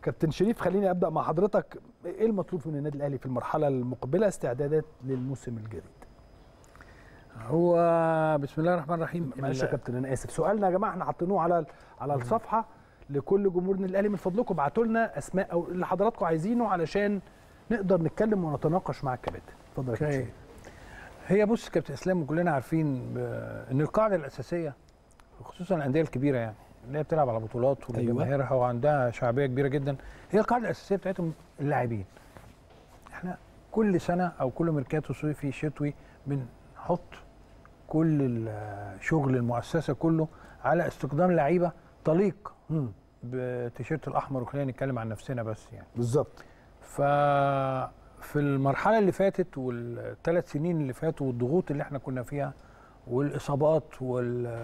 كابتن شريف خليني ابدا مع حضرتك ايه المطلوب من النادي الاهلي في المرحله المقبله استعدادات للموسم الجديد هو بسم الله الرحمن الرحيم معلش يا كابتن انا اسف سؤالنا يا جماعه احنا حاطينه على على الصفحه لكل جمهور النادي الاهلي من فضلكم ابعتوا لنا اسماء او اللي حضراتكم عايزينه علشان نقدر نتكلم ونتناقش مع الكباتن اتفضل يا كابتن اوكي شريف. هي بص كابتن اسلام وكلنا عارفين ب- ان القاعده الاساسيه خصوصا الانديه الكبيره يعني اللي هي بتلعب على بطولات أيوة. وجماهيرها وعندها شعبيه كبيره جدا هي القاعده الاساسيه بتاعتهم اللاعبين احنا كل سنه او كل ميركاتو صيفي شتوي بنحط كل الشغل المؤسسه كله على استخدام لعيبه تليق مم. بالتيشيرت الاحمر وخلينا نتكلم عن نفسنا بس يعني بالظبط ففي المرحله اللي فاتت والثلاث سنين اللي فاتوا والضغوط اللي احنا كنا فيها والاصابات وال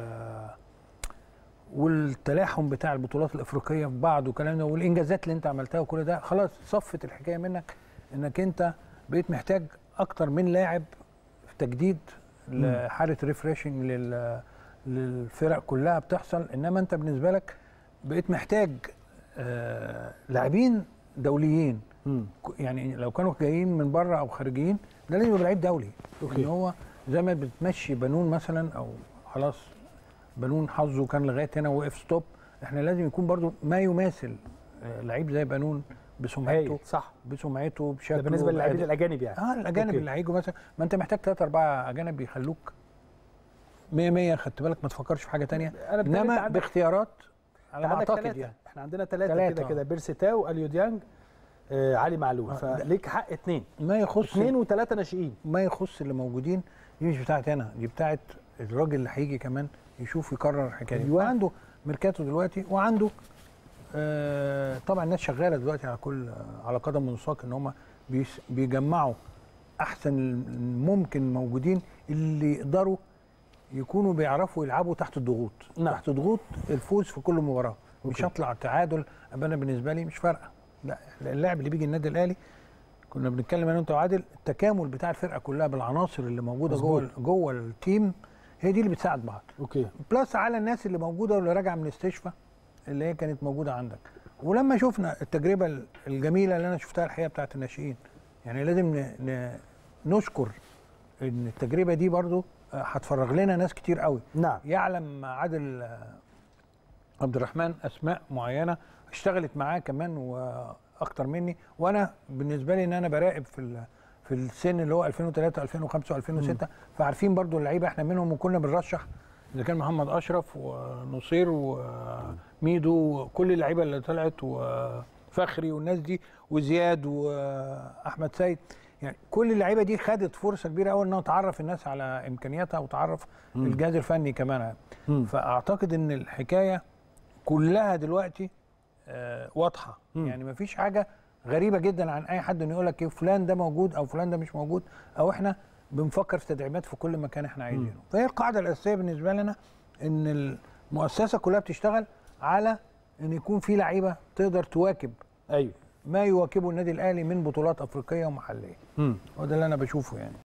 والتلاحم بتاع البطولات الافريقيه في بعض وكلام ده والانجازات اللي انت عملتها وكل ده خلاص صفت الحكايه منك انك انت بقيت محتاج اكتر من لاعب في تجديد لحاله ريفريشنج لل للفرق كلها بتحصل انما انت بالنسبه لك بقيت محتاج آه لاعبين دوليين مم. ك- يعني لو كانوا جايين من بره او خارجيين ده لازم يبقى لعيب دولي أوكي. ان هو زي ما بتمشي بنون مثلا او خلاص بنون حظه كان لغايه هنا وقف ستوب احنا لازم يكون برضو ما يماثل آه، لعيب زي بنون بسمعته هايل صح بسمعته بشكله ده بالنسبه للاعبين بأداء. الاجانب يعني اه الاجانب أوكي. اللي هيجوا مثلا ما انت محتاج ثلاثة أربعة أجانب يخلوك 100 100 خدت بالك ما تفكرش في حاجة تانية انا بالتالي أنت إنما عندك- باختيارات على انت ما عندك أعتقد ثلاثة يعني احنا عندنا ثلاثة تلاتة، كده آه. كده بيرسي تاو اليو ديانج آه علي معلول آه، فليك حق اثنين ما يخص اثنين وثلاثة ناشئين ما يخص اللي موجودين دي مش بتاعتي انا دي بتاعت الراجل اللي هيجي كمان يشوف يكرر الحكايه دي أيوة. وعنده ميركاتو دلوقتي وعنده آه طبعا الناس شغاله دلوقتي على كل آه على قدم وساق ان هم بيس- بيجمعوا احسن الممكن موجودين اللي يقدروا يكونوا بيعرفوا يلعبوا تحت الضغوط نعم. تحت ضغوط الفوز في كل مباراه مش أوكي. هطلع تعادل أبقى انا بالنسبه لي مش فارقه لا اللاعب اللي بيجي النادي الاهلي كنا بنتكلم انا وانت وعادل التكامل بتاع الفرقه كلها بالعناصر اللي موجوده جوه مظبوط. جوه التيم هي دي اللي بتساعد بعض اوكي بلس على الناس اللي موجوده واللي راجعه من الاستشفاء اللي هي كانت موجوده عندك ولما شفنا التجربه الجميله اللي انا شفتها الحقيقه بتاعت الناشئين يعني لازم ن... ن... نشكر ان التجربه دي برضو آه، هتفرغ لنا ناس كتير قوي نعم يعلم عادل آه، عبد الرحمن اسماء معينه اشتغلت معاه كمان واكتر مني وانا بالنسبه لي ان انا براقب في ال- في السن اللي هو 2003 2005 و2006 فعارفين برضو اللعيبه احنا منهم وكنا بنرشح اذا كان محمد اشرف ونصير وميدو وكل اللعيبه اللي طلعت وفخري والناس دي وزياد واحمد سيد يعني كل اللعيبه دي خدت فرصه كبيره قوي انها تعرف الناس على امكانياتها وتعرف الجهاز الفني كمان مم. فاعتقد ان الحكايه كلها دلوقتي آه واضحه مم. يعني مفيش حاجه غريبه جدا عن اي حد انه يقول لك إيه فلان ده موجود او فلان ده مش موجود او احنا بنفكر في تدعيمات في كل مكان احنا عايزينه فهي القاعده الاساسيه بالنسبه لنا ان المؤسسه كلها بتشتغل على ان يكون في لعيبه تقدر تواكب ايوه ما يواكبه النادي الاهلي من بطولات افريقيه ومحليه مم. وده اللي انا بشوفه يعني